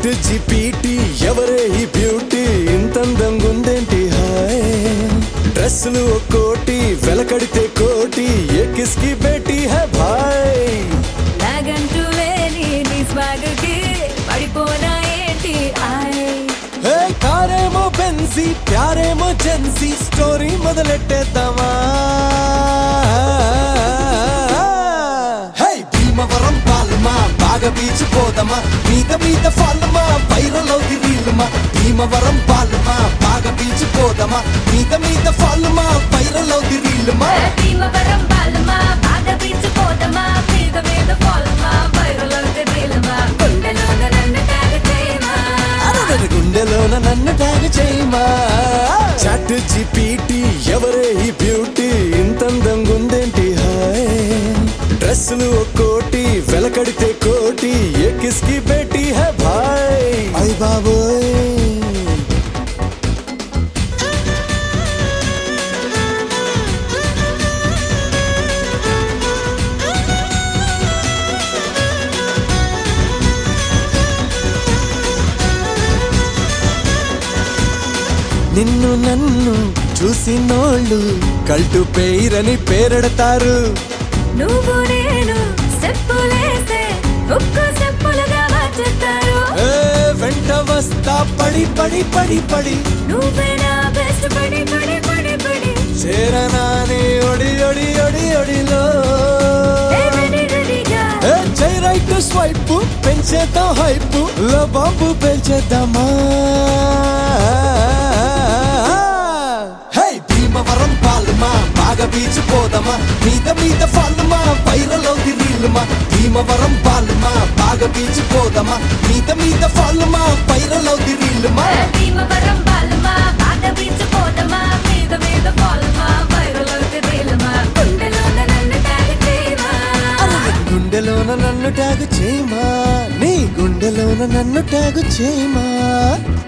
chat GPT ఎవరే ఈ beauty ఇంతందంగా ఉందేంటి హాయ్ డ్రెస్సులు ఒక్కోటి వెలకడితే కోటి ఏ కిస్కి బేటీ హై భాయ్ నాగంటూ లేని నీ స్వాగకి పడిపోనా ఏంటి ఆయ్ హే కారేమో బెన్సీ ప్యారేమో జెన్సీ స్టోరీ మొదలెట్టేద్దామా హే భీమవరం పాలమా బాగా బీచ్ పోదమా మీద మీద ఫాలమా వైరల్ అవుది రీలుమా భీమవరం పాలమా బాగా బీచ్ పోదమా మీద మీద ఫాలమా వైరల్ అవుది రీలుమా భీమవరం బాలమా బాగా పిచ్చిపోదమా మీద మీద పోలమా వైరల్ అవుతే రీలమా గుండెలోన నన్ను ట్యాగ్ చేయమా అరదర గుండెలోన నన్ను ట్యాగ్ చేయమా చాట్ జిపిటి ఎవరే ఈ బ్యూటీ ఇంతందంగా ఉందేంటి హాయ్ డ్రెస్సులు ఒక్కోటి వెలకడితే కోటి ఏ కిస్కి బేటీ హై భాయ్ అయ్ బాబోయ్ నిన్ను నన్ను చూసినోళ్ళు కల్టు పేరని పేరెడతారు నువ్వు నేను చెప్పులేస్తే ఒక్క చెప్పులుగా మార్చేస్తారు ఏ వెంట వస్తా పడి పడి పడి పడి నువ్వే నా బెస్ట్ పడి పడి పడి పడి చేరనాని ఒడి ఒడి ఒడి ఒడిలో ఏ రెడీ రెడీగా ఏ జై రైట్ స్వైప్ పెంచేద్దాం హైప్ లో బాంబు పెంచేద్దామా హే భీమవరం పాలమా బాగా బీచ్ పోదమా మీద మీద ఫాలమా వైరల్ అవుది రీలుమా భీమవరం పాలమా బాగా బీచ్ పోదమా మీద మీద ఫాలమా వైరల్ అవుది రీలుమా భీమవరం బాలమా బాగా పిచ్చిపోదమా మీద మీద పోలమా వైరల్ అవుతే రీలమా గుండెలోన నన్ను ట్యాగ్ చేయమా అరే గుండెలోన నన్ను ట్యాగు చేయమా నీ గుండెలోన నన్ను ట్యాగు చేయమా